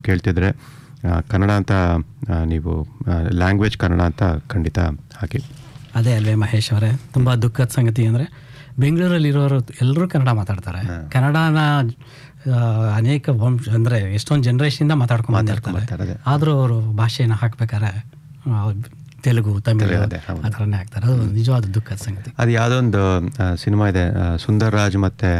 ಕೇಳ್ತಿದ್ರೆ ಆ, ಕನ್ನಡ ಅಂತ ಆ, ನೀವು ಲ್ಯಾಂಗ್ವೇಜ್ ಕನ್ನಡ ಅಂತ ಖಂಡಿತ ಹಾಕಿ ಅದೇ ಅಲ್ವೇ ಮಹೇಶ್ ಅವರೇ ತುಂಬ ದುಃಖದ ಸಂಗತಿ ಅಂದರೆ ಬೆಂಗಳೂರಲ್ಲಿರೋರು ಎಲ್ಲರೂ ಕನ್ನಡ ಮಾತಾಡ್ತಾರೆ ಕನ್ನಡನ ಆ, ಅನೇಕ ವಂಶ ಅಂದರೆ ಎಷ್ಟೊಂದು ಜನ್ರೇಷನಿಂದ ಮಾತಾಡ್ಕೊಂಡು ಬಂದಿರ್ತಾರೆ ಮಾತಾಡೋದೆ ಆದರೂ ಅವರು ಭಾಷೆನ ಹಾಕ್ಬೇಕಾದ್ರೆ ಆ, ತೆಲುಗು ತಮಿಳು ಅದೇ, ಹೌದು. ಆ ಥರನೇ ಹಾಕ್ತಾರೆ ಅದು ನಿಜವಾದ ದುಃಖದ ಸಂಗತಿ ಅದು ಯಾವುದೋ ಒಂದು ಸಿನಿಮಾ ಇದೆ ಆ, ಸುಂದರ್ ರಾಜ್ ಮತ್ತು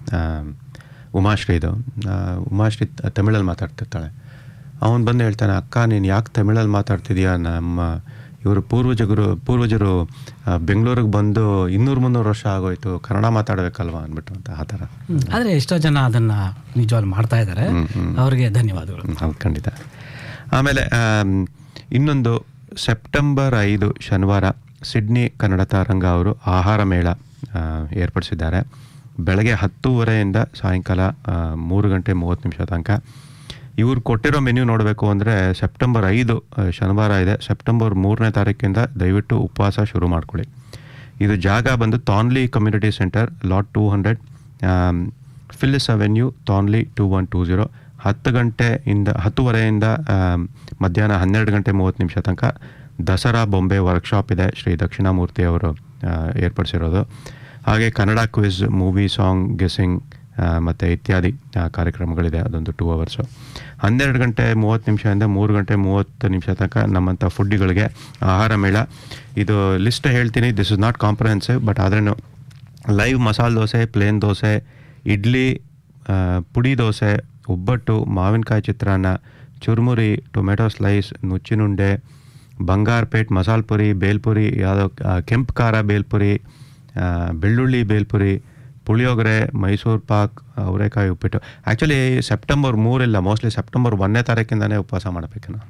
ಉಮಾಶ್ರೀದು ಆ, ಉಮಾಶ್ರೀ ತ- ತಮಿಳಲ್ಲಿ ಮಾತಾಡ್ತಿರ್ತಾಳೆ ಅವನು ಬಂದು ಹೇಳ್ತಾನೆ ಅಕ್ಕ ನೀನು ಯಾಕೆ ತಮಿಳಲ್ಲಿ ಮಾತಾಡ್ತಿದ್ಯಾ ನಮ್ಮ ಇವರು ಪೂರ್ವಜರು ಪೂರ್ವಜರು ಬೆಂಗಳೂರಿಗೆ ಬಂದು ಇನ್ನೂರು ಮುನ್ನೂರು ವರ್ಷ ಆಗೋಯ್ತು ಕನ್ನಡ ಮಾತಾಡಬೇಕಲ್ವಾ ಅಂದ್ಬಿಟ್ಟು ಅಂತ ಆ ಥರ ಆದರೆ ಎಷ್ಟೋ ಜನ ಅದನ್ನು ನಿಜವಾಗ್ಲು ಮಾಡ್ತಾ ಇದ್ದಾರೆ ಅವರಿಗೆ ಧನ್ಯವಾದಗಳು ಹ್ಮ್, ಹೌದು ಖಂಡಿತ ಆಮೇಲೆ ಆಮ್, ಇನ್ನೊಂದು ಸೆಪ್ಟೆಂಬರ್ ಐದು ಶನಿವಾರ ಸಿಡ್ನಿ ಕನ್ನಡ ತರಂಗ ಅವರು ಆಹಾರ ಮೇಳ ಆ, ಏರ್ಪಡಿಸಿದ್ದಾರೆ ಬೆಳಗ್ಗೆ ಹತ್ತೂವರೆಯಿಂದ ಸಾಯಂಕಾಲ ಆ, ಮೂರು ಗಂಟೆ ಮೂವತ್ತು ನಿಮಿಷ ತನಕ ಇವ್ರು ಕೊಟ್ಟಿರೋ ಮೆನ್ಯೂ ನೋಡಬೇಕು ಅಂದರೆ ಸೆಪ್ಟೆಂಬರ್ ಐದು ಆ, ಶನಿವಾರ ಇದೆ ಸೆಪ್ಟೆಂಬರ್ ಮೂರನೇ ತಾರೀಕಿಂದ ದಯವಿಟ್ಟು ಉಪವಾಸ ಶುರು ಮಾಡ್ಕೊಳ್ಳಿ ಇದು ಜಾಗ ಬಂದು ತಾನ್ಲಿ community centre lot two hundred Phyllis Avenue ತಾನ್ಲಿ ಟೂ ಒನ್ ಟೂ ಜೀರೋ ಹತ್ತು ಗಂಟೆಯಿಂದ ಹತ್ತುವರೆಯಿಂದ ಆಮ್, ಮಧ್ಯಾಹ್ನ ಹನ್ನೆರಡು ಗಂಟೆ ಮೂವತ್ತು ನಿಮಿಷ ತನಕ ದಸರಾ ಬೊಂಬೆ ವರ್ಕ್ಶಾಪ್ ಇದೆ ಶ್ರೀ ದಕ್ಷಿಣಾಮೂರ್ತಿ ಅವರು ಆ, ಏರ್ಪಡಿಸಿರೋದು ಹಾಗೆ Kannada quiz movie song guessing ಮತ್ತು ಇತ್ಯಾದಿ ಆ, ಕಾರ್ಯಕ್ರಮಗಳಿದೆ ಅದೊಂದು ಟೂ ಅವರ್ಸು ಹನ್ನೆರಡು ಗಂಟೆ ಮೂವತ್ತು ನಿಮಿಷದಿಂದ ಮೂರು ಗಂಟೆ ಮೂವತ್ತು ನಿಮಿಷ ತನಕ ನಮ್ಮಂಥ ಫುಡ್ಡಿಗಳಿಗೆ ಆಹಾರ ಮೇಳ ಇದು ಲಿಸ್ಟ್ ಹೇಳ್ತೀನಿ this is not comprehensive but ಆದ್ರೂ ಲೈವ್ ಮಸಾಲೆ ದೋಸೆ ಪ್ಲೇನ್ ದೋಸೆ ಇಡ್ಲಿ ಆ, ಪುಡಿ ದೋಸೆ ಒಬ್ಬಟ್ಟು ಮಾವಿನಕಾಯಿ ಚಿತ್ರಾನ್ನ ಚುರುಮುರಿ ಟೊಮೆಟೊ ಸ್ಲೈಸ್ ನುಚ್ಚಿನುಂಡೆ ಬಂಗಾರಪೇಟ್ ಮಸಾಲೆ ಪುರಿ ಬೇಲ್ಪುರಿ ಯಾವುದೋ ಆ, ಕೆಂಪು ಖಾರ ಬೇಲ್ಪುರಿ ಆ, ಬೆಳ್ಳುಳ್ಳಿ ಬೇಲ್ಪುರಿ ಪುಳಿಯೋಗರೆ ಮೈಸೂರು ಪಾಕ್ ಅವರೆಕಾಯಿ ಉಪ್ಪಿಟ್ಟು ಆ್ಯಕ್ಚುಲಿ ಸೆಪ್ಟೆಂಬರ್ ಮೂರಿಲ್ಲ ಮೋಸ್ಟ್ಲಿ ಸೆಪ್ಟೆಂಬರ್ ಒಂದನೇ ತಾರೀಕಿಂದನೇ ಉಪವಾಸ ಮಾಡಬೇಕು ನಾವು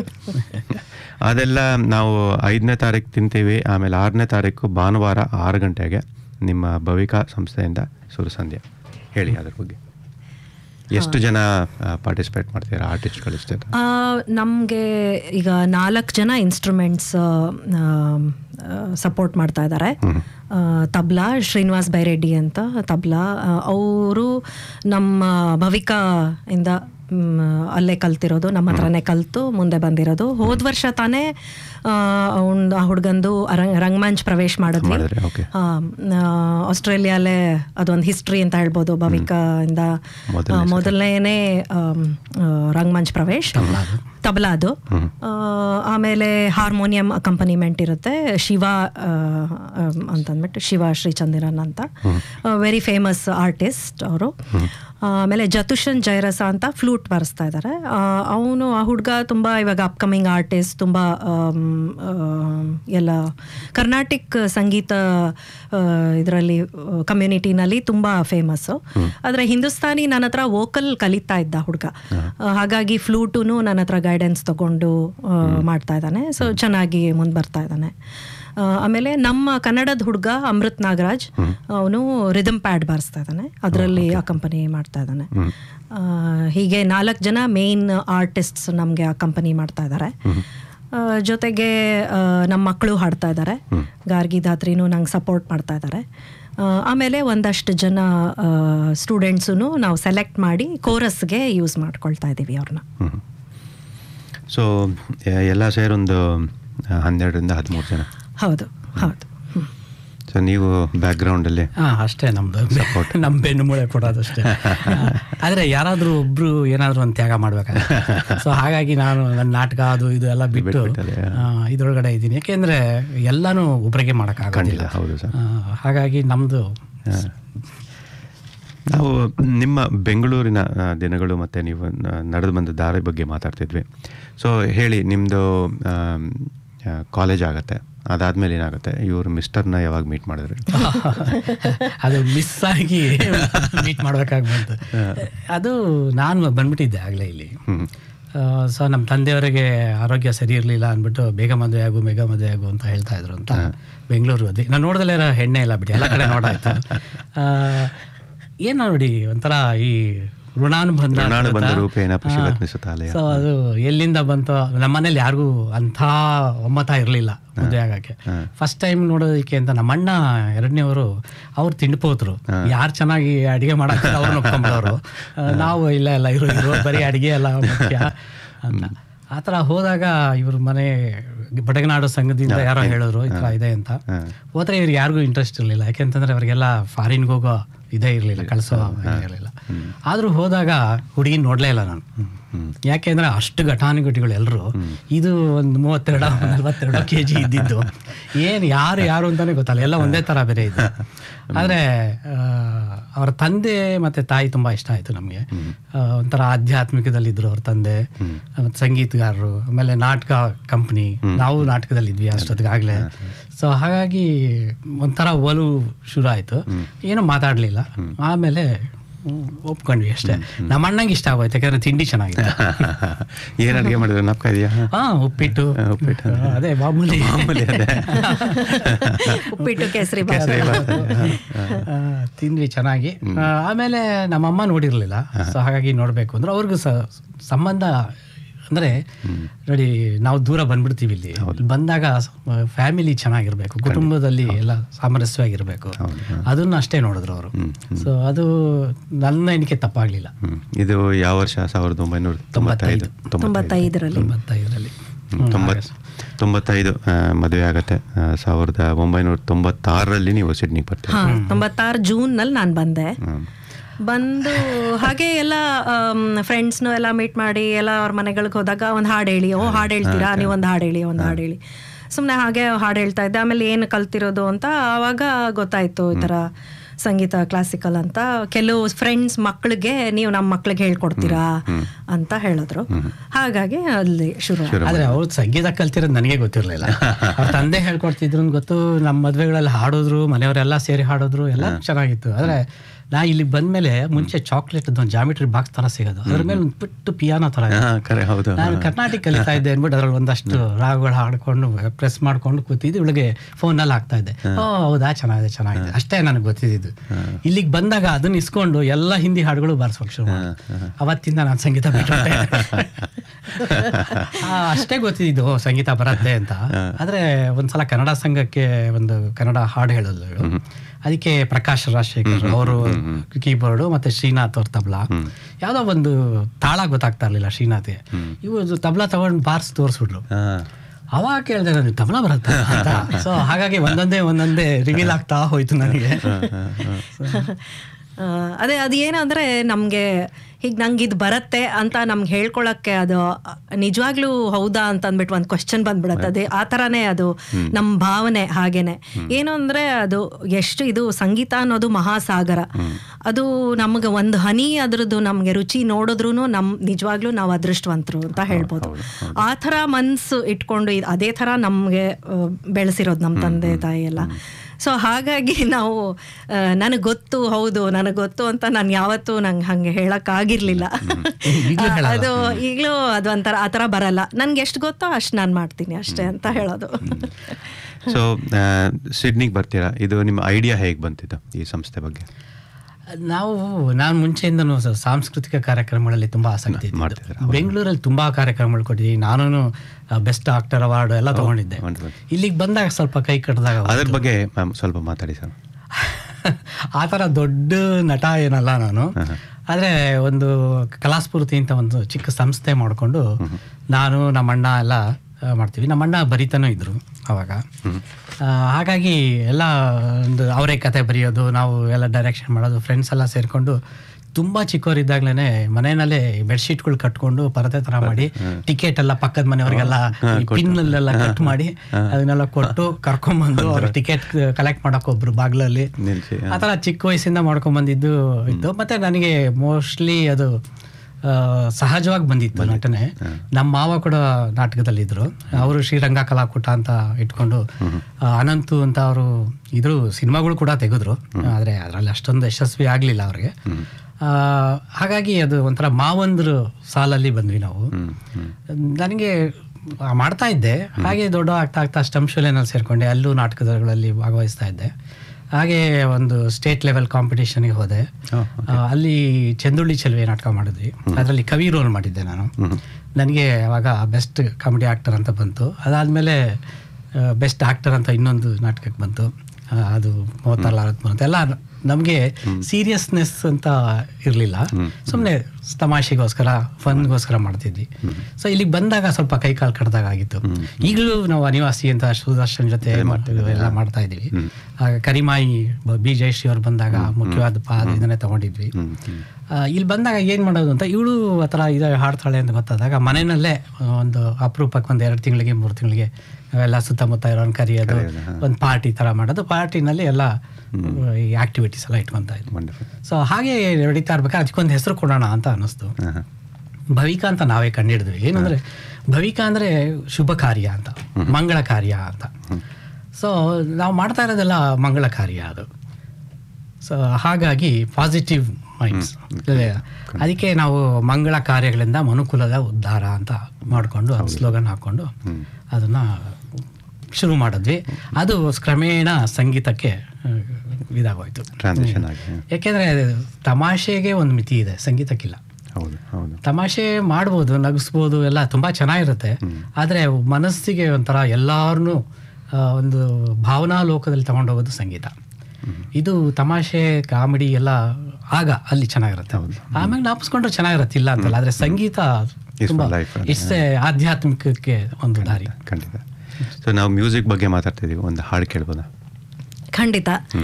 ಅದೆಲ್ಲ ನಾವು ಐದನೇ ತಾರೀಕು ತಿಂತೀವಿ ಆಮೇಲೆ ಆರನೇ ತಾರೀಕು ಭಾನುವಾರ ಆರು ಗಂಟೆಗೆ ನಿಮ್ಮ ಭವಿಕಾ ಸಂಸ್ಥೆಯಿಂದ ಸುರಸಂಧ್ಯಾ ಹೇಳಿ ಅದ್ರ ಬಗ್ಗೆ ಎಷ್ಟು ಜನ ಪಾರ್ಟಿಸಿಪೇಟ್ ಮಾಡ್ತೀರಾ ಆರ್ಟಿಸ್ಟ್ಗಳು ಇಷ್ಟ ನಮಗೆ ಈಗ ನಾಲ್ಕು ಜನ ಇನ್ಸ್ಟ್ರೂಮೆಂಟ್ಸ್ ಸಪೋರ್ಟ್ ಮಾಡ್ತಾ ಇದ್ದಾರೆ ತಬ್ಲಾ ಶ್ರೀನಿವಾಸ್ ಬೈರೆಡ್ಡಿ ಅಂತ ತಬ್ಲಾ ಅವರು ನಮ್ಮ ಭವಿಕಾ ಇಂದ ಮ್, ಅಲ್ಲೇ ಕಲ್ತಿರೋದು ನಮ್ಮ ಹತ್ರನೇ ಕಲ್ತು ಮುಂದೆ ಬಂದಿರೋದು ಹೋದ ವರ್ಷ ತಾನೇ ಅವ್ನ್ ಆ ಹುಡುಗಂದು ರಂಗಮಂಚ್ ಪ್ರವೇಶ ಮಾಡಿದ್ವಿ ಮಾಡಿದ್ರೆ ಓಕೆ ಆ, ಆ, ಆಸ್ಟ್ರೇಲಿಯಾಲೇ ಅದೊಂದು ಹಿಸ್ಟ್ರಿ ಅಂತ ಹೇಳ್ಬೋದು ಭವಿಕಾ ಇಂದ ಮೊದಲನೇ ಆ, ಮೊದಲನೇ ಆಮ್, ಆ, ರಂಗಮಂಚ್ ಪ್ರವೇಶ್ ತಬಲಾ ಅದು ಆ, ಆಮೇಲೆ ಹಾರ್ಮೋನಿಯಂ ಅಕಂಪನಿಮೆಂಟ್ ಇರುತ್ತೆ ಶಿವ ಆ, ಆಮ್, ಅಂತಂದ್ಬಿಟ್ಟು ಶಿವ ಶ್ರೀಚಂದಿರನ್ ಅಂತ ವೆರಿ ಫೇಮಸ್ ಆರ್ಟಿಸ್ಟ್ ಅವರು ಆಮೇಲೆ ಜತುಷನ್ ಜೈರಸ ಅಂತ ಫ್ಲೂಟ್ ಬಾರಿಸ್ತಾ ಇದ್ದಾರೆ ಅವನು ಆ ಹುಡುಗ ತುಂಬ ಇವಾಗ ಅಪ್ಕಮಿಂಗ್ ಆರ್ಟಿಸ್ಟ್ ತುಂಬ ಆಮ್, ಆಮ್, ಎಲ್ಲ ಕರ್ನಾಟಿಕ್ ಸಂಗೀತ ಇದರಲ್ಲಿ ಕಮ್ಯುನಿಟಿನಲ್ಲಿ ತುಂಬ ಫೇಮಸ್ಸು ಆದರೆ ಹಿಂದೂಸ್ತಾನಿ ನನ್ನ ಹತ್ರ ವೋಕಲ್ ಕಲಿತಾ ಇದ್ದ ಹುಡುಗ ಹಾಗಾಗಿ ಫ್ಲೂಟುನು ನನ್ನ ಹತ್ರ ಗೈಡೆನ್ಸ್ ತಗೊಂಡು ಆ, ಮಾಡ್ತಾ ಇದ್ದಾನೆ ಸೊ ಚೆನ್ನಾಗಿ ಮುಂದೆ ಬರ್ತಾ ಇದ್ದಾನೆ ಆ, ಆಮೇಲೆ ನಮ್ಮ ಕನ್ನಡದ ಹುಡುಗ ಅಮೃತ್ ನಾಗರಾಜ್ ಅವನು ರಿದಮ್ ಪ್ಯಾಡ್ ಬಾರಿಸ್ತಾ ಇದ್ದಾನೆ ಅದರಲ್ಲಿ ಅಕಂಪನಿ ಮಾಡ್ತಾ ಇದ್ದಾನೆ ಆ, ಹೀಗೆ ನಾಲ್ಕು ಜನ ಮೇನ್ ಆರ್ಟಿಸ್ಟ್ಸ್ ನಮಗೆ ಅಕಂಪನಿ ಮಾಡ್ತಾ ಇದ್ದಾರೆ ಆ, ಜೊತೆಗೆ ಆ, ನಮ್ಮ ಮಕ್ಕಳು ಹಾಡ್ತಾ ಇದ್ದಾರೆ ಗಾರ್ಗಿ ಧಾತ್ರಿನೂ ನಂಗೆ ಸಪೋರ್ಟ್ ಮಾಡ್ತಾ ಇದ್ದಾರೆ ಆ, ಆಮೇಲೆ ಒಂದಷ್ಟು ಜನ ಸ್ಟೂಡೆಂಟ್ಸು ನಾವು ಸೆಲೆಕ್ಟ್ ಮಾಡಿ ಕೋರಸ್ಗೆ ಯೂಸ್ ಮಾಡ್ಕೊಳ್ತಾ ಇದ್ದೀವಿ ಅವ್ರನ್ನ ಸೊ ಎಲ್ಲ ಸೇರೊಂದು ಆ, ಹನ್ನೆರಡರಿಂದ ಹದಿಮೂರು ಜನ ಹೌದು ಹೌದು ಹ್ಮ್. ಸೊ ನೀವು ಬ್ಯಾಕ್ಗ್ರೌಂಡಲ್ಲಿ ಹಾಂ ಅಷ್ಟೇ ನಮ್ಮದು ನಮ್ಮ ಬೆನ್ನು ಮೂಳೆ ಕೊಡೋದಷ್ಟೇ ಆದರೆ ಯಾರಾದರೂ ಒಬ್ಬರು ಏನಾದರೂ ಒಂದು ತ್ಯಾಗ ಮಾಡ್ಬೇಕಾಗುತ್ತೆ ಸೊ ಹಾಗಾಗಿ ನಾನು ನನ್ನ ನಾಟಕ ಅದು ಇದು ಎಲ್ಲ ಬಿಟ್ಟು ಬಿಟ್ಬಿಟ್ಟದೆ. ಆ, ಇದ್ರೊಳಗಡೆ ಇದ್ದೀನಿ ಯಾಕೆಂದರೆ ಎಲ್ಲನೂ ಒಬ್ಬರಿಗೆ ಖಂಡಿತ ಮಾಡೋಕ್ಕಾಗೋದಿಲ್ಲ ಹೌದು ಸರ್ ಆ, ಹಾಗಾಗಿ ನಮ್ಮದು ನಾವು ನಿಮ್ಮ ಬೆಂಗಳೂರಿನ ಆ, ದಿನಗಳು ಮತ್ತು ನೀವು ನ- ನಡೆದು ಬಂದ ದಾರಿ ಬಗ್ಗೆ ಮಾತಾಡ್ತಿದ್ವಿ ಸೊ ಹೇಳಿ ನಿಮ್ಮದು ಕಾಲೇಜ್ ಆಗುತ್ತೆ ಅದಾದ್ಮೇಲೆ ಏನಾಗುತ್ತೆ ಇವರು ಮಿಸ್ಟರ್ನ ಯಾವಾಗ ಮೀಟ್ ಮಾಡಿದ್ರಿ ಅದು ಮಿಸ್ ಆಗಿ ಮೀಟ್ ಮಾಡ್ಬೇಕಾಗಿ ಬಂತು ಅದು ನಾನು ಬಂದ್ಬಿಟ್ಟಿದ್ದೆ ಆಗಲೇ ಇಲ್ಲಿ ಹ್ಮ್. ಸೊ ನಮ್ಮ ತಂದೆಯವರಿಗೆ ಆರೋಗ್ಯ ಸರಿ ಇರಲಿಲ್ಲ ಅಂದ್ಬಿಟ್ಟು ಬೇಗ ಮದುವೆ ಆಗು ಬೇಗ ಮದುವೆ ಆಗು ಅಂತ ಹೇಳ್ತಾ ಇದ್ರು ಅಂತ ಬೆಂಗಳೂರು ಅದೇ ನಾನು ನೋಡ್ದಲ್ಲೇ ಇರೋ ಹೆಣ್ಣೆ ಇಲ್ಲ ಬಿಡಿ ಎಲ್ಲ ಕಡೆ ನೋಡಾಯ್ತು ಆ, ಏನೋ ನೋಡಿ ಒಂಥರ ಈ ಋಣಾನುಬಂಧ ಅಂತ ಋಣಾನುಬಂಧ ಗೊತ್ತಾ? ರೂಪೇಣ ಹಾ. ಪಶುಪತ್ನಿಸುತ್ತಾಲಯ. ಸೊ ಅದು ಎಲ್ಲಿಂದ ಬಂತು ನಮ್ಮ ಮನೇಲಿ ಯಾರಿಗೂ ಅಂಥ ಒಮ್ಮತ ಇರಲಿಲ್ಲ ಮದುವೆ ಆಗಕ್ಕೆ ಫಸ್ಟ್ ಟೈಮ್ ನೋಡೋದಕ್ಕೆ ಅಂತ ನಮ್ಮ ಅಣ್ಣ ಎರಡನೇವರು ಅವ್ರು ತಿಂಡ್ಪೋತ್ರು ಯಾರು ಚೆನ್ನಾಗಿ ಅಡಿಗೆ ಮಾಡಕ್ಕೆ ಅವ್ರು ಒಪ್ಕೊಂಬಿಡೋರು ನಾವು ಇಲ್ಲ ಇಲ್ಲ ಇರೋ ಇರೋ ಬರೀ ಅಡಿಗೆ ಎಲ್ಲ ಮುಖ್ಯ ಅಂತ ಆ ಥರ ಹೋದಾಗ ಇವ್ರ ಮನೆ ಬಡಗನಾಡು ಸಂಘದಿಂದ ಯಾರೋ ಹೇಳಿದ್ರು ಈ ಥರ ಇದೆ ಅಂತ ಹೋದ್ರೆ ಇವ್ರಿಗೆ ಯಾರಿಗೂ ಇಂಟ್ರೆಸ್ಟ್ ಇರಲಿಲ್ಲ ಯಾಕೆಂತಂದ್ರೆ ಅವರಿಗೆಲ್ಲ ಫಾರಿನ್ಗೆ ಹೋಗೋ ಇದೇ ಇರಲಿಲ್ಲ ಕಳಿಸೋ ಇರಲಿಲ್ಲ ಆದರೂ ಹೋದಾಗ ಹುಡುಗಿ ನೋಡಲೇ ಇಲ್ಲ ನಾನು ಯಾಕೆಂದ್ರೆ ಅಷ್ಟು ಘಟಾನುಘಟಿಗಳು ಎಲ್ಲರೂ ಇದು ಒಂದು ಮೂವತ್ತೆರಡು ನಲ್ವತ್ತೆರಡು ಕೆ ಜಿ ಇದ್ದಿದ್ದು ಏನು ಯಾರು ಯಾರು ಅಂತಾನೆ ಗೊತ್ತಲ್ಲ ಎಲ್ಲ ಒಂದೇ ಥರ ಬೇರೆ ಇದ್ದು ಆದರೆ ಅವರ ತಂದೆ ಮತ್ತು ತಾಯಿ ತುಂಬ ಇಷ್ಟ ಆಯಿತು ನಮಗೆ ಒಂಥರ ಆಧ್ಯಾತ್ಮಿಕದಲ್ಲಿದ್ದರು ಅವ್ರ ತಂದೆ ಮತ್ತು ಸಂಗೀತಗಾರರು ಆಮೇಲೆ ನಾಟಕ ಕಂಪ್ನಿ ನಾವು ನಾಟಕದಲ್ಲಿದ್ವಿ ಅಷ್ಟೊತ್ತಿಗಾಗಲೇ ಸೊ ಹಾಗಾಗಿ ಒಂಥರ ಒಲವು ಶುರು ಆಯಿತು ಏನೂ ಮಾತಾಡಲಿಲ್ಲ ಆಮೇಲೆ ಹ್ಮ್, ಒಪ್ಕೊಂಡ್ವಿ ಅಷ್ಟೇ ನಮ್ಮ ಅಣ್ಣಂಗೆ ಇಷ್ಟ ಆಗೋಯ್ತು ಯಾಕಂದ್ರೆ ತಿಂಡಿ ಚೆನ್ನಾಗಿದೆ ಏನ್ ಅಡಿಗೆ ಮಾಡಿದ್ರೆ ನಪ್ಕ ಇದೆಯಾ ಹಾ ಉಪ್ಪಿಟ್ಟು ಉಪ್ಪಿಟ್ಟು. ಆ, ಅದೇ ಮಾಮೂಲಿ ಮಾಮೂಲಿ ಅದೇ. ಉಪ್ಪಿಟ್ಟು ಕೇಸರಿ ಬಾತ್ ಕೇಸರಿ ಬಾತ್. ಆ, ತಿಂದ್ವಿ ಚೆನ್ನಾಗಿ ಆ, ಆಮೇಲೆ ನಮ್ಮಮ್ಮ ನೋಡಿರ್ಲಿಲ್ಲ ಸೊ ಹಾಗಾಗಿ ನೋಡ್ಬೇಕು ಅಂದ್ರೆ ಅವ್ರಿಗೂ ಸ ಸಂಬಂಧ ಅಂದ್ರೆ ನೋಡಿ ನಾವು ದೂರ ಬಂದ್ಬಿಡ್ತೀವಿ ಇಲ್ಲಿ ಇಲ್ಲಿ ಬಂದಾಗ ಫ್ಯಾಮಿಲಿ ಚೆನ್ನಾಗಿರ್ಬೇಕು ಕುಟುಂಬದಲ್ಲಿ ಎಲ್ಲ ಸಾಮರಸ್ಯವಾಗಿರ್ಬೇಕು ಅದನ್ನ ಅಷ್ಟೇ ನೋಡಿದ್ರು ಅವರು ಸೊ ಅದು ನನ್ನ ಎಣಿಕೆ ತಪ್ಪಾಗ್ಲಿಲ್ಲ ಹ್ಮ್. ಇದು ಯಾವ ವರ್ಷ ಸಾವಿರದ ಒಂಬೈನೂರ ತೊಂಬತ್ತೈದು ತೊಂಬತ್ತೈದರಲ್ಲಿ ತೊಂಬತ್ತೈದರಲ್ಲಿ ತೊಂಬತ್ ತೊಂಬತ್ತೈದು ಆ, ಮದುವೆ ಆಗತ್ತೆ ಆ, ಸಾವಿರದ ಒಂಬೈನೂರ ತೊಂಬತ್ತಾರರಲ್ಲಿ ನೀವು ಸಿಡ್ನಿಗೆ ಬರ್ತೀರಿ ಹಾ ತೊಂಬತ್ತಾರು ಜೂನ್ನಲ್ಲಿ ನಾನು ಬಂದೆ ಹ್ಮ್. ಬಂದು ಹಾಗೆ ಎಲ್ಲ ಫ್ರೆಂಡ್ಸ್ನು ಎಲ್ಲ ಮೀಟ್ ಮಾಡಿ ಎಲ್ಲ ಅವ್ರ ಮನೆಗಳಿಗೆ ಹೋದಾಗ ಒಂದು ಹಾಡು ಹೇಳಿ ಓ ಹಾಡು ಹೇಳ್ತೀರಾ ನೀವು ಒಂದು ಹಾಡು ಹೇಳಿ ಒಂದು ಹಾಡು ಹೇಳಿ ಸುಮ್ಮನೆ ಹಾಗೆ ಹಾಡು ಹೇಳ್ತಾ ಇದ್ದೆ ಆಮೇಲೆ ಏನು ಕಲ್ತಿರೋದು ಅಂತ ಆವಾಗ ಗೊತ್ತಾಯ್ತು ಈ ಥರ ಸಂಗೀತ ಕ್ಲಾಸಿಕಲ್ ಅಂತ ಕೆಲವು ಫ್ರೆಂಡ್ಸ್ ಮಕ್ಕಳಿಗೆ ನೀವು ನಮ್ಮ ಮಕ್ಳಿಗೆ ಹೇಳ್ಕೊಡ್ತೀರಾ ಅಂತ ಹೇಳಿದ್ರು ಹಾಗಾಗಿ ಅಲ್ಲಿ ಶುರು ಆಯ್ತು. ಆದ್ರೆ ಅವ್ರು ಸಂಗೀತ ಕಲ್ತಿರೋದು ನನಗೆ ಗೊತ್ತಿರಲಿಲ್ಲ ಅವ್ರ ತಂದೆ ಹೇಳ್ಕೊಡ್ತಿದ್ರು ಅಂತ ಗೊತ್ತು ನಮ್ಮ ಮದ್ವೆಗಳಲ್ಲಿ ಹಾಡೋದ್ರು ಮನೆಯವರೆಲ್ಲ ಸೇರಿ ಹಾಡೋದ್ರು ಎಲ್ಲ ಚೆನ್ನಾಗಿತ್ತು ಆದ್ರೆ ನಾ ಇಲ್ಲಿ ಬಂದ್ಮೇಲೆ ಮುಂಚೆ ಚಾಕ್ಲೇಟ್ ಒಂದು ಜಾಮಿಟ್ರಿ ಬಾಕ್ಸ್ ತರ ಸಿಗೋದು ಅದ್ರ ಮೇಲೆ ಒಂದು ಪುಟ್ಟು ಪಿಯಾನೋ ತರ ಇದೆ. ಹಾ ಕರೆ ಹೌದು ನಾನು ಕರ್ನಾಟಕ ಕಲಿತಾ ಇದ್ದೆ ಅಂದ್ಬಿಟ್ಟು ಅದ್ರಲ್ಲಿ ಒಂದಷ್ಟು ರಾಗಗಳು ಹಾಡ್ಕೊಂಡು ಪ್ರೆಸ್ ಮಾಡ್ಕೊಂಡು ಕೂತಿದ್ದು ಇವಳಿಗೆ ಫೋನಲ್ಲಿ ಹಾಕ್ತಾ ಇದ್ದೆ ಓ ಹೌದಾ ಚೆನ್ನಾಗಿದೆ ಚೆನ್ನಾಗಿದೆ ಅಷ್ಟೇ ನನಗೆ ಗೊತ್ತಿದ್ದು ಇಲ್ಲಿಗೆ ಬಂದಾಗ ಅದನ್ನ ಇಸ್ಕೊಂಡು ಎಲ್ಲ ಹಿಂದಿ ಹಾಡುಗಳು ಬಾರಿಸ್ಬೇಕು ಶುರು ಮಾಡ್ದೆ. ಅವತ್ತಿಂದ ನಾನು ಸಂಗೀತ ಬಿಟ್ಬಿಟ್ಟೆ ಆ, ಅಷ್ಟೇ ಗೊತ್ತಿದ್ದು ಓ, ಸಂಗೀತ ಬರತ್ತೆ ಅಂತ ಆದ್ರೆ ಒಂದ್ಸಲ ಕನ್ನಡ ಸಂಘಕ್ಕೆ ಒಂದು ಕನ್ನಡ ಹಾಡು ಹೇಳೋದು ಅದಕ್ಕೆ ಪ್ರಕಾಶ್ ರಾಜಶೇಖರ್ ಅವರು ಕೀಬೋರ್ಡು ಮತ್ತೆ ಶ್ರೀನಾಥ್ ಅವ್ರ ತಬ್ಲಾ ಯಾವ್ದೋ ಒಂದು ತಾಳ ಗೊತ್ತಾಗ್ತಾ ಇರ್ಲಿಲ್ಲ ಶ್ರೀನಾಥ್ಗೆ ಇವರು ತಬ್ಲಾ ತಗೊಂಡು ಬಾರ್ಸ್ ತೋರಿಸ್ಬಿಟ್ರು ಹಾ ಅವಾಗ ಕೇಳಿದೆ ನನಗೆ ತಬಲಾ ಬರುತ್ತಾ ಅಂತ ಸೊ ಹಾಗಾಗಿ ಒಂದೊಂದೇ ಒಂದೊಂದೇ ರಿವೀಲ್ ಆಗ್ತಾ ಹೋಯ್ತು ನನಗೆ ಆ, ಅದೇ ಅದು ಏನಂದ್ರೆ ನಮಗೆ ಹೀಗೆ ನಂಗೆ ಇದು ಬರತ್ತೆ ಅಂತ ನಮ್ಗೆ ಹೇಳ್ಕೊಳಕ್ಕೆ ಅದು ನಿಜವಾಗ್ಲೂ ಹೌದಾ ಅಂತ ಅಂದ್ಬಿಟ್ಟು ಒಂದು ಕ್ವಶನ್ ಬಂದ್ಬಿಡತ್ತೆ ಅದೇ ಆ ಥರನೇ ಅದು ನಮ್ಮ ಭಾವನೆ ಹಾಗೇನೆ ಏನು ಅಂದ್ರೆ ಅದು ಎಷ್ಟು ಇದು ಸಂಗೀತ ಅನ್ನೋದು ಮಹಾಸಾಗರ ಅದು ನಮಗೆ ಒಂದು ಹನಿ ಅದ್ರದ್ದು ನಮಗೆ ರುಚಿ ನೋಡಿದ್ರು ನಮ್ ನಿಜವಾಗ್ಲೂ ನಾವು ಅದೃಷ್ಟವಂತರು ಅಂತ ಹೇಳ್ಬೋದು ಆ ಥರ ಮನ್ಸು ಇಟ್ಕೊಂಡು ಇದ್- ಅದೇ ಥರ ನಮಗೆ ಬೆಳೆಸಿರೋದು ನಮ್ಮ ತಂದೆ ತಾಯಿ ಎಲ್ಲ ಸೊ ಹಾಗಾಗಿ ನಾವು ನನಗೆ ಗೊತ್ತು ಹೌದು ನನಗೆ ಗೊತ್ತು ಅಂತ ನಾನು ಯಾವತ್ತೂ ನಂಗೆ ಹಂಗೆ ಹೇಳಕ್ಕಾಗಿರ್ಲಿಲ್ಲ ಅದು ಈಗಲೂ ಅದು ಒಂಥರ ಆ ಥರ ಬರಲ್ಲ ನನ್ಗೆ ಎಷ್ಟು ಗೊತ್ತೋ ಅಷ್ಟು ನಾನು ಮಾಡ್ತೀನಿ ಅಷ್ಟೇ ಅಂತ ಹೇಳೋದು ಸೊ ಸಿಡ್ನಿಗೆ ಬರ್ತೀರಾ ಇದು ನಿಮ್ಮ ಐಡಿಯಾ ಹೇಗೆ ಬಂತಿದ್ದು ಈ ಸಂಸ್ಥೆ ಬಗ್ಗೆ ನಾವು ನಾನು ಮುಂಚೆಯಿಂದನೂ ಸ- ಸಾಂಸ್ಕೃತಿಕ ಕಾರ್ಯಕ್ರಮಗಳಲ್ಲಿ ತುಂಬಾ ಆಸಕ್ತಿ ಇದ್ದಿದ್ದು. ಮಾಡ್ತಿದ್ದೀರಾ? ಬೆಂಗಳೂರಲ್ಲಿ ತುಂಬಾ ಕಾರ್ಯಕ್ರಮಗಳು ಕೊಟ್ಟಿದ್ದೀನಿ ನಾನು ಬೆಸ್ಟ್ ಆಕ್ಟರ್ ಅವಾರ್ಡ್ ಎಲ್ಲ ತಗೊಂಡಿದ್ದೆ wonderful. ಇಲ್ಲಿಗೆ ಬಂದಾಗ ಸ್ವಲ್ಪ ಕೈ ಕಟ್ಟಿದಾಗ ಅದ್ರ ಬಗ್ಗೆ ಮ್ಯಾಮ್ ಸ್ವಲ್ಪ ಮಾತಾಡಿ ಸರ್ ಆ ಥರ ದೊಡ್ಡ ನಟ ಏನಲ್ಲ ನಾನು ಆದರೆ ಒಂದು ಕಲಾಸ್ಫೂರ್ತಿ ಅಂತ ಒಂದು ಚಿಕ್ಕ ಸಂಸ್ಥೆ ಮಾಡಿಕೊಂಡು ನಾನು ನಮ್ಮಣ್ಣ ಎಲ್ಲ ಆ, ಮಾಡ್ತೀವಿ ನಮ್ಮಣ್ಣ ಬರಿತಾನೂ ಇದ್ರು ಅವಾಗ ಆ, ಹಾಗಾಗಿ ಎಲ್ಲ ಒಂದು ಅವರೇ ಕತೆ ಬರೆಯೋದು ನಾವು ಎಲ್ಲ ಡೈರೆಕ್ಷನ್ ಮಾಡೋದು ಫ್ರೆಂಡ್ಸ್ ಎಲ್ಲ ಸೇರಿಕೊಂಡು ತುಂಬ ಚಿಕ್ಕವರಿದ್ದಾಗ್ಲೇ ಮನೆಯಲ್ಲೇ ಬೆಡ್ಶೀಟ್ಗಳು ಕಟ್ಕೊಂಡು ಪರದೆ ಥರ ಮಾಡಿ ಟಿಕೆಟ್ ಎಲ್ಲ ಪಕ್ಕದ ಮನೆಯವರಿಗೆಲ್ಲ ಪಿನ್ನಲ್ಲೆಲ್ಲ ಕಟ್ ಮಾಡಿ ಅದನ್ನೆಲ್ಲ ಕೊಟ್ಟು ಕರ್ಕೊಂಬಂದು ಅವ್ರ ಟಿಕೆಟ್ ಕಲೆಕ್ಟ್ ಮಾಡಕ್ ಒಬ್ರು ಬಾಗ್ಲಲ್ಲಿ ನಿಲ್ಸಿ ಆ ಥರ ಚಿಕ್ಕ ವಯಸ್ಸಿಂದ ಮಾಡ್ಕೊಂಡ್ ಬಂದಿದ್ದು ಇತ್ತು ಮತ್ತೆ ನನಗೆ ಮೋಸ್ಟ್ಲಿ ಅದು ಆ, ಸಹಜವಾಗಿ ಬಂದಿತ್ತು ನಟನೆ ನಮ್ಮ ಮಾವ ಕೂಡ ನಾಟಕದಲ್ಲಿದ್ದರು ಅವರು ಶ್ರೀರಂಗ ಕಲಾಕೂಟ ಅಂತ ಇಟ್ಕೊಂಡು ಆ, ಅನಂತು ಅಂತ ಅವರು ಇದ್ರು ಸಿನಿಮಾಗಳು ಕೂಡ ತೆಗೆದ್ರು ಆದರೆ ಅದರಲ್ಲಿ ಅಷ್ಟೊಂದು ಯಶಸ್ವಿ ಆಗಲಿಲ್ಲ ಅವ್ರಿಗೆ ಆ, ಹಾಗಾಗಿ ಅದು ಒಂಥರ ಮಾವಂದ್ರ ಸಾಲಲ್ಲಿ ಬಂದ್ವಿ ನಾವು ನನಗೆ ಮಾಡ್ತಾ ಇದ್ದೆ ಹಾಗೆ ದೊಡ್ಡ ಆಗ್ತಾ ಆಗ್ತಾ ಸ್ಟಂಪ್ ಶಾಲೆನಲ್ಲಿ ಸೇರ್ಕೊಂಡೆ ಅಲ್ಲೂ ನಾಟಕಗಳಲ್ಲಿ ಭಾಗವಹಿಸ್ತಾ ಇದ್ದೆ ಹಾಗೆ ಒಂದು ಸ್ಟೇಟ್ ಲೆವೆಲ್ ಕಾಂಪಿಟೇಷನ್ಗೆ ಹೋದೆ ಹಾಂ ಆ, ಅಲ್ಲಿ ಚಂದುಳ್ಳಿ ಚೆಲುವೆ ನಾಟಕ ಮಾಡಿದ್ವಿ ಅದರಲ್ಲಿ ಕವಿ ರೋಲ್ ಮಾಡಿದ್ದೆ ನಾನು ನನಗೆ ಅವಾಗ ಬೆಸ್ಟ್ ಕಾಮಿಡಿ ಆಕ್ಟರ್ ಅಂತ ಬಂತು ಅದಾದಮೇಲೆ ಬೆಸ್ಟ್ ಆಕ್ಟರ್ ಅಂತ ಇನ್ನೊಂದು ನಾಟಕಕ್ಕೆ ಬಂತು ಆ, ಅದು ಮೂವತ್ತಾರು ಅರವತ್ಮೂರು ಅಂತ ಎಲ್ಲ ನಮಗೆ ಸೀರಿಯಸ್ನೆಸ್ ಅಂತ ಇರಲಿಲ್ಲ ಸುಮ್ಮನೆ ತಮಾಷೆಗೋಸ್ಕರ ಫನ್ಗೋಸ್ಕರ ಮಾಡ್ತಿದ್ವಿ ಸೊ ಇಲ್ಲಿಗೆ ಬಂದಾಗ ಸ್ವಲ್ಪ ಕೈ ಕಾಲು ಕಡ್ದಾಗ ಆಗಿತ್ತು ಈಗಲೂ ನಾವು ಅನಿವಾಸಿ ಅಂತ ಸುದರ್ಶನ್ ಜೊತೆ ಮಾಡ್ತಿದ್ವಿ ಎಲ್ಲ ಮಾಡ್ತಾ ಇದ್ದೀವಿ ಆಗ ಕರಿಮಾಯಿ ಬ- ಬಿ ಜಯಶ್ರೀ ಅವ್ರು ಬಂದಾಗ ಮುಖ್ಯವಾದ ಪಾದ ಇದನ್ನೇ ತಗೊಂಡಿದ್ವಿ ಆ, ಇಲ್ಲಿ ಬಂದಾಗ ಏನು ಮಾಡೋದು ಅಂತ ಇವಳು ಆ ಥರ ಇದು ಹಾಡ್ತಾಳೆ ಅಂತ ಗೊತ್ತಾದಾಗ ಮನೆಯಲ್ಲೇ ಒಂದು ಅಪರೂಪಕ್ಕೆ ಒಂದು ಎರಡು ತಿಂಗಳಿಗೆ ಮೂರು ತಿಂಗಳಿಗೆ ಎಲ್ಲ ಸುತ್ತಮುತ್ತ ಇರೋನ್ ಕರೆಯೋದು ಒಂದು ಪಾರ್ಟಿ ಥರ ಮಾಡೋದು ಪಾರ್ಟಿನಲ್ಲಿ ಎಲ್ಲ ಈ ಆಕ್ಟಿವಿಟೀಸ್ ಎಲ್ಲ ಇಟ್ಕೊತಾ ಇದ್ವಿ ವಂಡರ್ಫುಲ್ ಸೊ ಹಾಗೆ ನಡೀತಾ ಇರ್ಬೇಕಾದ್ರೆ ಅದಕ್ಕೊಂದು ಹೆಸರು ಕೊಡೋಣ ಅಂತ ಅನ್ನಿಸ್ತು ಹಾಂ ಹಾಂ ಭವಿಕಾ ಅಂತ ನಾವೇ ಕಂಡಿಡಿದ್ವಿ ಏನಂದ್ರೆ ಭವಿಕಾ ಅಂದ್ರೆ ಶುಭ ಕಾರ್ಯ ಅಂತ ಮಂಗಳ ಕಾರ್ಯ ಅಂತ ಸೊ ನಾವು ಮಾಡ್ತಾ ಇರೋದೆಲ್ಲ ಮಂಗಳ ಕಾರ್ಯ ಅದು ಸೊ ಹಾಗಾಗಿ ಪಾಸಿಟಿವ್ ಮೈಂಡ್ಸ್ ಅದಕ್ಕೆ ನಾವು ಮಂಗಳ ಕಾರ್ಯಗಳಿಂದ ಮನುಕುಲದ ಉದ್ಧಾರ ಅಂತ ಮಾಡಿಕೊಂಡು ಸ್ಲೋಗನ್ ಹಾಕೊಂಡು ಅದನ್ನ ಶುರು ಮಾಡಿದ್ವಿ ಅದು ಕ್ರಮೇಣ ಸಂಗೀತಕ್ಕೆ ಆ, ಇದಾಗೋಯ್ತು ಟ್ರಾನ್ಸಿಷನ್ ಆಗಿ ಯಾಕೆಂದ್ರೆ ತಮಾಷೆಗೆ ಒಂದು ಮಿತಿ ಇದೆ ಸಂಗೀತಕ್ಕಿಲ್ಲ ಹೌದು ಹೌದು ತಮಾಷೆ ಮಾಡ್ಬೋದು ನಗಿಸ್ಬೋದು ಎಲ್ಲ ತುಂಬ ಚೆನ್ನಾಗಿರುತ್ತೆ ಆದರೆ ಮನಸ್ಸಿಗೆ ಒಂಥರ ಎಲ್ಲಾರನ್ನೂ ಒಂದು ಭಾವನಾ ಲೋಕದಲ್ಲಿ ತಗೊಂಡೋಗೋದು ಸಂಗೀತ ಇದು ತಮಾಷೆ ಕಾಮಿಡಿ ಎಲ್ಲ ಆಗ ಅಲ್ಲಿ ಚೆನ್ನಾಗಿರುತ್ತೆ ಆಮೇಲೆ ನಾಪಿಸ್ಕೊಂಡ್ರೆ ಚೆನ್ನಾಗಿರುತ್ತೆ ಇಲ್ಲ ಅಂತಲ್ಲ ಆದರೆ ಸಂಗೀತ Is ತುಂಬ for life. ಇಷ್ಟೇ ಆಧ್ಯಾತ್ಮಿಕಕ್ಕೆ ಒಂದು ದಾರಿ ಖಂಡಿತ ಸೊ ನಾವು ಮ್ಯೂಸಿಕ್ ಬಗ್ಗೆ ಮಾತಾಡ್ತಿದ್ದೀವಿ ಒಂದು ಹಾಡು ಕೇಳ್ಬೋದಾ ಖಂಡಿತ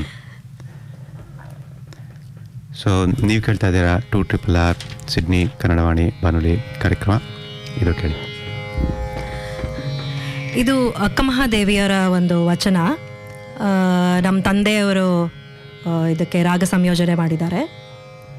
ಸೊ ನೀವು ಕೇಳ್ತಾ ಇದ್ದೀರಾ ಟೂ ಟ್ರಿಪಲ್ ಆರ್ ಸಿಡ್ನಿ ಕನ್ನಡವಾಣಿ ಬಾನುಲಿ ಕಾರ್ಯಕ್ರಮ ಇದು ಕೇಳಿ ಇದು ಅಕ್ಕಮಹಾದೇವಿಯರ ಒಂದು ವಚನ ನಮ್ಮ ತಂದೆಯವರು ಆ, ಇದಕ್ಕೆ ರಾಗ ಸಂಯೋಜನೆ ಮಾಡಿದ್ದಾರೆ